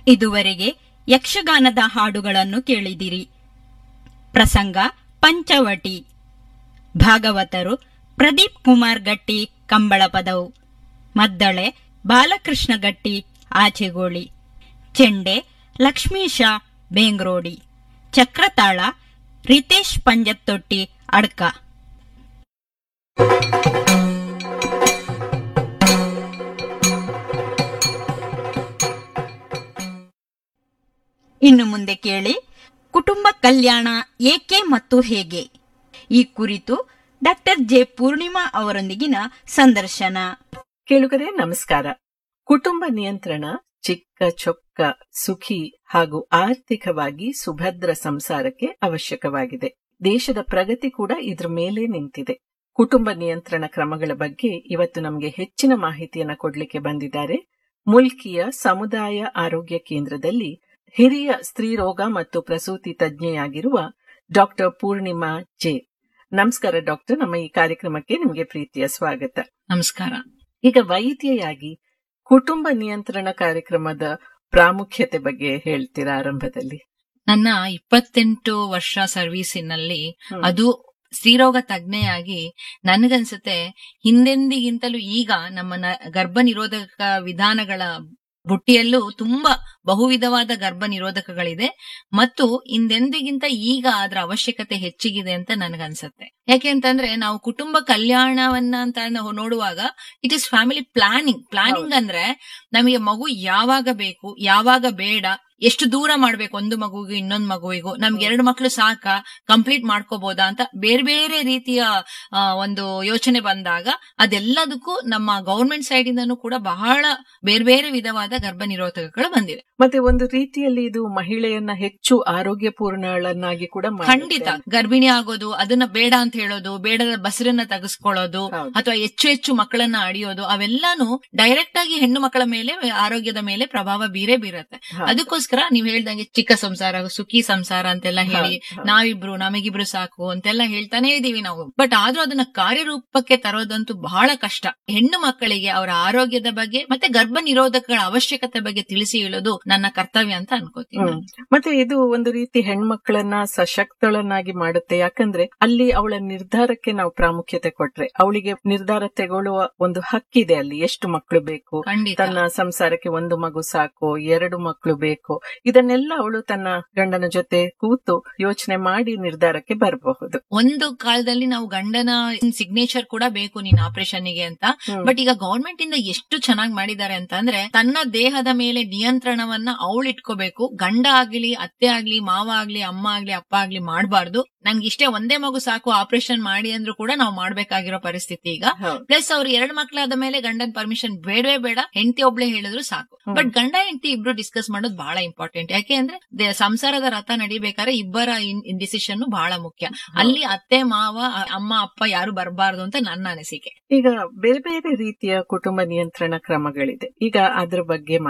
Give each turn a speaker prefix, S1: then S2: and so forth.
S1: ಇದುವರೆಗೆ ಯಕ್ಷಗಾನದ ಹಾಡುಗಳನ್ನು ಕೇಳಿದಿರಿ ಪ್ರಸಂಗ ಪಂಚವಟಿ ಭಾಗವತರು ಪ್ರದೀಪ್ ಕುಮಾರ್ ಗಟ್ಟಿ ಕಂಬಳಪದವು ಮದ್ದಳೆ ಬಾಲಕೃಷ್ಣ ಗಟ್ಟಿ ಆಚೆಗೋಳಿ ಚೆಂಡೆ ಲಕ್ಷ್ಮೀಶ ಬೇಂಗ್ರೋಡಿ ಚಕ್ರತಾಳ ರಿತೇಶ್ ಪಂಜತ್ತೊಟ್ಟಿ ಅಡ್ಕ ಇನ್ನು ಮುಂದೆ ಕೇಳಿ ಕುಟುಂಬ ಕಲ್ಯಾಣ ಏಕೆ ಮತ್ತು ಹೇಗೆ ಈ ಕುರಿತು ಡಾಕ್ಟರ್ ಜೆ ಪೂರ್ಣಿಮಾ ಅವರೊಂದಿಗಿನ ಸಂದರ್ಶನ
S2: ಕೇಳುಗರೆ ನಮಸ್ಕಾರ ಕುಟುಂಬ ನಿಯಂತ್ರಣ ಚಿಕ್ಕ ಚೊಕ್ಕ ಸುಖಿ ಹಾಗೂ ಆರ್ಥಿಕವಾಗಿ ಸುಭದ್ರ ಸಂಸಾರಕ್ಕೆ ಅವಶ್ಯಕವಾಗಿದೆ ದೇಶದ ಪ್ರಗತಿ ಕೂಡ ಇದ್ರ ಮೇಲೆ ನಿಂತಿದೆ ಕುಟುಂಬ ನಿಯಂತ್ರಣ ಕ್ರಮಗಳ ಬಗ್ಗೆ ಇವತ್ತು ನಮಗೆ ಹೆಚ್ಚಿನ ಮಾಹಿತಿಯನ್ನ ಕೊಡ್ಲಿಕ್ಕೆ ಬಂದಿದ್ದಾರೆ ಮುಲ್ಕಿಯ ಸಮುದಾಯ ಆರೋಗ್ಯ ಕೇಂದ್ರದಲ್ಲಿ ಹಿರಿಯ ಸ್ತ್ರೀರೋಗ ಮತ್ತು ಪ್ರಸೂತಿ ತಜ್ಞೆಯಾಗಿರುವ ಡಾಕ್ಟರ್ ಪೂರ್ಣಿಮಾ ಜೆ ನಮಸ್ಕಾರ ಡಾಕ್ಟರ್ ನಮ್ಮ ಈ ಕಾರ್ಯಕ್ರಮಕ್ಕೆ ನಿಮಗೆ ಪ್ರೀತಿಯ ಸ್ವಾಗತ
S3: ನಮಸ್ಕಾರ
S2: ಈಗ ವೈದ್ಯೆಯಾಗಿ ಕುಟುಂಬ ನಿಯಂತ್ರಣ ಕಾರ್ಯಕ್ರಮದ ಪ್ರಾಮುಖ್ಯತೆ ಬಗ್ಗೆ ಹೇಳ್ತೀರಾ ಆರಂಭದಲ್ಲಿ
S3: ನನ್ನ ಇಪ್ಪತ್ತೆಂಟು ವರ್ಷ ಸರ್ವೀಸಿನಲ್ಲಿ ಅದು ಸ್ತ್ರೀರೋಗ ತಜ್ಞೆಯಾಗಿ ನನಗನ್ಸುತ್ತೆ ಹಿಂದೆಂದಿಗಿಂತಲೂ ಈಗ ನಮ್ಮ ನ- ಗರ್ಭ ನಿರೋಧಕ ವಿಧಾನಗಳ ಬುಟ್ಟಿಯಲ್ಲೂ ತುಂಬಾ ಬಹುವಿಧವಾದ ಗರ್ಭ ನಿರೋಧಕಗಳಿದೆ ಮತ್ತು ಹಿಂದೆಂದಿಗಿಂತ ಈಗ ಅದರ ಅವಶ್ಯಕತೆ ಹೆಚ್ಚಿಗಿದೆ ಅಂತ ನನಗನ್ಸುತ್ತೆ ಯಾಕೆ ಅಂತಂದ್ರೆ ನಾವು ಕುಟುಂಬ ಕಲ್ಯಾಣವನ್ನ ಅಂತ ನಾವು ನೋಡುವಾಗ it is family planning planning ಅಂದ್ರೆ ನಮಗೆ ಮಗು ಯಾವಾಗ ಬೇಕು ಯಾವಾಗ ಬೇಡ ಎಷ್ಟು ದೂರ ಮಾಡ್ಬೇಕು ಒಂದು ಮಗುವಿಗೂ ಇನ್ನೊಂದು ಮಗುವಿಗೂ ನಮ್ಗೆ ಎರಡು ಮಕ್ಳು ಸಾಕ ಕಂಪ್ಲೀಟ್ ಮಾಡ್ಕೋಬಹುದಾ ಅಂತ ಬೇರೆ ಬೇರೆ ರೀತಿಯ ಆ, ಒಂದು ಯೋಚನೆ ಬಂದಾಗ ಅದೆಲ್ಲದಕ್ಕೂ ನಮ್ಮ ಗೌರ್ಮೆಂಟ್ ಸೈಡ್ ಇಂದನೂ ಕೂಡ ಬಹಳ ಬೇರೆ ಬೇರೆ ವಿಧವಾದ ಗರ್ಭ ನಿರೋಧಕಗಳು ಬಂದಿದೆ
S2: ಮತ್ತೆ ಒಂದು ರೀತಿಯಲ್ಲಿ ಇದು ಮಹಿಳೆಯನ್ನ ಹೆಚ್ಚು ಆರೋಗ್ಯಪೂರ್ಣಳನ್ನಾಗಿ ಕೂಡ ಮಾಡುತ್ತೆ.
S3: ಖಂಡಿತ ಗರ್ಭಿಣಿ ಆಗೋದು ಅದನ್ನ ಬೇಡ ಅಂತ ಹೇಳೋದು ಬೇಡದ ಬಸರನ್ನ ತೆಗೆಸ್ಕೊಳ್ಳೋದು
S2: ಹೌದು.
S3: ಅಥವಾ ಹೆಚ್ಚು ಹೆಚ್ಚು ಮಕ್ಕಳನ್ನ ಅಡಿಯೋದು ಅವೆಲ್ಲಾನು ಡೈರೆಕ್ಟ್ ಆಗಿ ಹೆಣ್ಣು ಮಕ್ಕಳ ಮೇಲೆ ಆರೋಗ್ಯದ ಮೇಲೆ ಪ್ರಭಾವ ಬೀರೇ ಬೀರತ್ತೆ
S2: ಹೌದು.
S3: ಅದಕ್ಕೋಸ್ಕರ ನೀವ್ ಹೇಳ್ದಂಗೆ ಚಿಕ್ಕ ಸಂಸಾರ ಸುಖಿ ಸಂಸಾರ ಅಂತೆಲ್ಲ ಹೇಳಿ
S2: ಹೌದು, ಹೌದು.
S3: ನಾವಿಬ್ರು ನಮಗಿಬ್ರು ಸಾಕು ಅಂತೆಲ್ಲ ಹೇಳ್ತಾನೆ ಇದೀವಿ ನಾವು ಬಟ್ ಆದ್ರೂ ಅದನ್ನ ಕಾರ್ಯರೂಪಕ್ಕೆ ತರೋದಂತೂ ಬಹಳ ಕಷ್ಟ ಹೆಣ್ಣು ಮಕ್ಕಳಿಗೆ ಅವರ ಆರೋಗ್ಯದ ಬಗ್ಗೆ ಮತ್ತೆ ಗರ್ಭ ನಿರೋಧಕಗಳ ಅವಶ್ಯಕತೆ ಬಗ್ಗೆ ತಿಳಿಸಿ ಹೇಳೋದು ನನ್ನ ಕರ್ತವ್ಯ ಅಂತ ಅನ್ಕೋತೀನಿ
S2: ಹ್ಮ್. ಮತ್ತೆ ಇದು ಒಂದು ರೀತಿ ಹೆಣ್ಮಕ್ಳನ್ನ ಸಶಕ್ತಳನ್ನಾಗಿ ಮಾಡುತ್ತೆ ಯಾಕಂದ್ರೆ ಅಲ್ಲಿ ಅವಳ ನಿರ್ಧಾರಕ್ಕೆ ನಾವು ಪ್ರಾಮುಖ್ಯತೆ ಕೊಟ್ರೆ ಅವಳಿಗೆ ನಿರ್ಧಾರ ತಗೊಳ್ಳುವ ಒಂದು ಹಕ್ಕಿದೆ ಅಲ್ಲಿ ಎಷ್ಟು ಮಕ್ಕಳು ಬೇಕು
S3: ಖಂಡಿತ
S2: ತನ್ನ ಸಂಸಾರಕ್ಕೆ ಒಂದು ಮಗು ಸಾಕು ಎರಡು ಮಕ್ಕಳು ಬೇಕು ಇದನ್ನೆಲ್ಲ ಅವಳು ತನ್ನ ಗಂಡನ ಜೊತೆ ಕೂತು ಯೋಚನೆ ಮಾಡಿ ನಿರ್ಧಾರಕ್ಕೆ ಬರಬಹುದು
S3: ಒಂದು ಕಾಲದಲ್ಲಿ ನಾವು ಗಂಡನ ಸಿಗ್ನೇಚರ್ ಕೂಡ ಬೇಕು ನೀನ್ ಆಪರೇಷನ್ ಗೆ ಅಂತ ಬಟ್ ಈಗ ಗವರ್ಮೆಂಟ್ ಇಂದ ಎಷ್ಟು ಚೆನ್ನಾಗಿ ಮಾಡಿದ್ದಾರೆ ಅಂತ ಅಂದ್ರೆ ತನ್ನ ದೇಹದ ಮೇಲೆ ನಿಯಂತ್ರಣವನ್ನ ಅವಳು ಇಟ್ಕೋಬೇಕು ಗಂಡ ಆಗ್ಲಿ ಅತ್ತೆ ಆಗ್ಲಿ ಮಾವ ಆಗ್ಲಿ ಅಮ್ಮ ಆಗ್ಲಿ ಅಪ್ಪ ಆಗ್ಲಿ ಮಾಡಬಾರ್ದು ನಂಗೆ ಇಷ್ಟೇ ಒಂದೇ ಮಗು ಸಾಕು ಆಪರೇಷನ್ ಮಾಡಿ ಅಂದ್ರೂ ಕೂಡ ನಾವು ಮಾಡ್ಬೇಕಾಗಿರೋ ಪರಿಸ್ಥಿತಿ ಈಗ
S2: ಹೌದು.
S3: ಪ್ಲಸ್ ಅವ್ರು ಎರಡ್ ಮಕ್ಳಾದ ಮೇಲೆ ಗಂಡನ ಪರ್ಮಿಷನ್ ಬೇಡವೇ ಬೇಡ ಹೆಂಡತಿ ಒಬ್ಳೆ ಹೇಳಿದ್ರು ಸಾಕು
S2: ಹ್ಮ್.
S3: ಬಟ್ ಗಂಡ ಹೆಂಡತಿ ಇಬ್ರು ಡಿಸ್ಕಸ್ ಮಾಡೋದು ಬಹಳ ಇಂಪಾರ್ಟೆಂಟ್ ಯಾಕೆ ಅಂದ್ರೆ ದೆ- ಸಂಸಾರದ ರಥ ನಡಿಬೇಕಾದ್ರೆ ಇಬ್ಬರ ಡಿಸಿಷನ್ ಬಹಳ ಮುಖ್ಯ ಅಲ್ಲಿ ಅತ್ತೆ ಮಾವ ಅ- ಅಮ್ಮ ಅಪ್ಪ ಯಾರು ಬರಬಾರ್ದು ಅಂತ ನನ್ನ ಅನಿಸಿಕೆ
S2: ಈಗ ಬೇರೆ ಬೇರೆ ರೀತಿಯ ಕುಟುಂಬ ನಿಯಂತ್ರಣ ಕ್ರಮಗಳಿದೆ ಈಗ ಅದ್ರ ಬಗ್ಗೆ